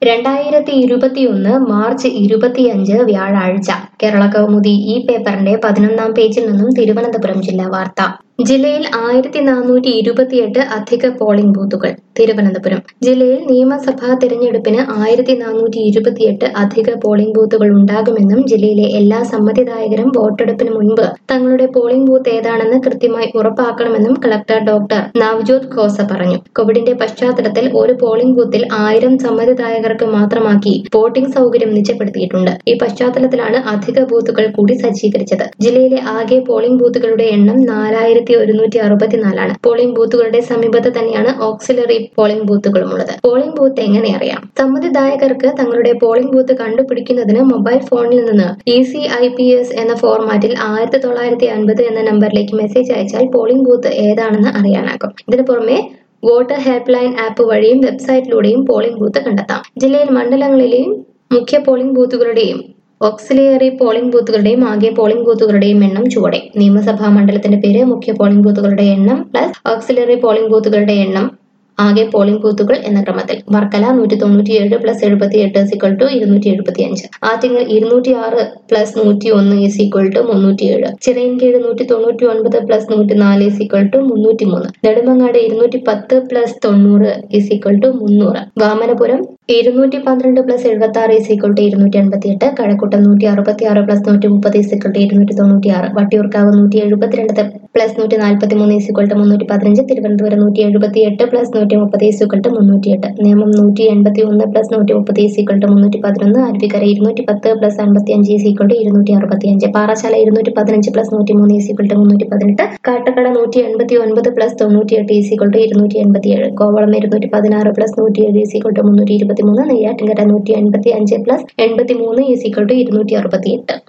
രണ്ടായിരത്തി ഇരുപത്തിയൊന്ന് മാർച്ച് ഇരുപത്തിയഞ്ച് വ്യാഴാഴ്ച കേരള കൗമുദി ഈ പേപ്പറിന്റെ പതിനൊന്നാം പേജിൽ നിന്നും തിരുവനന്തപുരം ജില്ലാ വാർത്ത ജില്ലയിൽ ആയിരത്തി നാനൂറ്റി ഇരുപത്തിയെട്ട് അധിക പോളിംഗ് ബൂത്തുകൾ തിരുവനന്തപുരം ജില്ലയിൽ നിയമസഭാ തിരഞ്ഞെടുപ്പിന് ആയിരത്തി നാനൂറ്റി ഇരുപത്തിയെട്ട് അധിക പോളിംഗ് ബൂത്തുകൾ ഉണ്ടാകുമെന്നും ജില്ലയിലെ എല്ലാ സമ്മതിദായകരും വോട്ടെടുപ്പിന് മുൻപ് തങ്ങളുടെ പോളിംഗ് ബൂത്ത് ഏതാണെന്ന് കൃത്യമായി ഉറപ്പാക്കണമെന്നും കളക്ടർ ഡോക്ടർ നവ്ജോത് ഖോസ പറഞ്ഞു കോവിഡിന്റെ പശ്ചാത്തലത്തിൽ ഒരു പോളിംഗ് ബൂത്തിൽ ആയിരം സമ്മതിദായകർക്ക് മാത്രമാക്കി വോട്ടിംഗ് സൗകര്യം നിജപ്പെടുത്തിയിട്ടുണ്ട് ഈ പശ്ചാത്തലത്തിലാണ് അധിക ബൂത്തുകൾ കൂടി സജ്ജീകരിച്ചത് ജില്ലയിലെ ആകെ പോളിംഗ് ബൂത്തുകളുടെ എണ്ണം നാലായിരത്തി ഒരുന്നൂറ്റി അറുപത്തിനാലാണ് പോളിംഗ് ബൂത്തുകളുടെ സമീപത്ത് തന്നെയാണ് ഓക്സിലറി പോളിംഗ് ബൂത്തുകളും ഉള്ളത് പോളിംഗ് ബൂത്ത് എങ്ങനെ അറിയാം സമ്മതിദായകർക്ക് തങ്ങളുടെ പോളിംഗ് ബൂത്ത് കണ്ടുപിടിക്കുന്നതിന് മൊബൈൽ ഫോണിൽ നിന്ന് E C I P S എന്ന ഫോർമാറ്റിൽ ആയിരത്തി തൊള്ളായിരത്തി അൻപത് എന്ന നമ്പറിലേക്ക് മെസ്സേജ് അയച്ചാൽ പോളിംഗ് ബൂത്ത് ഏതാണെന്ന് അറിയാനാകും ഇതിനു പുറമെ വോട്ടർ ഹെൽപ്പ് ലൈൻ ആപ്പ് വഴിയും വെബ്സൈറ്റിലൂടെയും പോളിംഗ് ബൂത്ത് കണ്ടെത്താം ജില്ലയിൽ മണ്ഡലങ്ങളിലെയും മുഖ്യ പോളിംഗ് ബൂത്തുകളുടെയും ഓക്സിലിയറി പോളിംഗ് ബൂത്തുകളുടെയും ആകെ പോളിംഗ് ബൂത്തുകളുടെയും എണ്ണം ചുവടെ നിയമസഭാ മണ്ഡലത്തിന്റെ പേര് മുഖ്യ പോളിംഗ് ബൂത്തുകളുടെ എണ്ണം പ്ലസ് ഓക്സിലറി പോളിംഗ് ബൂത്തുകളുടെ എണ്ണം ആകെ പോളിംഗ് ബൂത്തുകൾ എന്ന ക്രമത്തിൽ വർക്കല നൂറ്റി തൊണ്ണൂറ്റിയേഴ് പ്ലസ് എഴുപത്തി എട്ട് സിക്വൽ ടു ഇരുന്നൂറ്റി എഴുപത്തി അഞ്ച് ആറ്റിങ്ങൽ ഇരുന്നൂറ്റി ആറ് പ്ലസ് നൂറ്റി ഒന്ന് ഈസ് ഈക്വൽ ടു മുന്നൂറ്റിയേഴ് ചിറയൻകീഴ് നൂറ്റി തൊണ്ണൂറ്റി ഒൻപത് പ്ലസ് നൂറ്റി നാല് ഈസ് ഈക്വൽ ടു മുന്നൂറ്റി മൂന്ന് നെടുമങ്ങാട് ഇരുന്നൂറ്റി പത്ത് പ്ലസ് തൊണ്ണൂറ് ഈസ് ഈക്വൽ ടു മുന്നൂറ് വാമനപുരം ഇരുന്നൂറ്റി പന്ത്രണ്ട് പ്ലസ് എഴുപത്തി ആറ് ഈസ് ഈക്വൽ ടു ഇരുന്നൂറ്റി അൻപത്തി എട്ട് കഴക്കൂട്ടം നൂറ്റി അറുപത്തി ആറ് പ്ലസ് നൂറ്റി മുപ്പത് ഈസ് ഈക്വൽ ടു ഇരുന്നൂറ്റി തൊണ്ണൂറ്റി ആറ് വട്ടിയൂർക്കാവ് നൂറ്റി എഴുപത്തിരണ്ട് പ്ലസ് നൂറ്റി നാൽപ്പത്തി മൂന്ന് ഈസ് ഈക്വൽ ടു മുന്നൂറ്റി പതിനഞ്ച് തിരുവനന്തപുരം നൂറ്റി എഴുപത്തി എട്ട് പ്ലസ് നൂറ്റി മുപ്പത് ഈസ് ഈക്വൽ ടു മുന്നൂറ്റി എട്ട് നിയമം നൂറ്റി എൺപത്തി ഒന്ന് പ്ലസ് നൂറ്റി മുപ്പത് ഈസ് ഈക്വൽ ടു മുന്നൂറ്റി പതിനൊന്ന് അരുവിക്കര ഇരുന്നൂറ്റി പത്ത് പ്ലസ് അൻപത്തി അഞ്ച് ഈസ് ഈക്വൽ ടു ഇരുന്നൂറ്റി അറുപത്തി അഞ്ച് പാറശാല ഇരുന്നൂറ്റി പതിനഞ്ച് പ്ലസ് നൂറ്റി മൂന്ന് ഈസ് ഈക്വൽ ടു മുന്നൂറ്റി പതിനെട്ട് കാട്ടക്കട നൂറ്റി എൺപത്തി ഒൻപത് പ്ലസ് തൊണ്ണൂറ്റി എട്ട് ഈസ് ഈക്വൽ ടു ഇരുന്നൂറ്റി എൺപത്തി ഏഴ് കോവളം ഇരുന്നൂറ്റി പതിനാറ് പ്ലസ് നൂറ്റി ഏഴ് ഈസ് ഈക്വൽ ടു മുന്നൂറ്റി ഇരുപത്തി മൂന്ന് നെയ്യാറ്റിൻകര നൂറ്റി എൺപത്തി അഞ്ച് പ്ലസ് എൺപത്തി മൂന്ന് ഈസ് ഈക്വൽ ടു ഇരുന്നൂറ്റി അറുപത്തി എട്ട്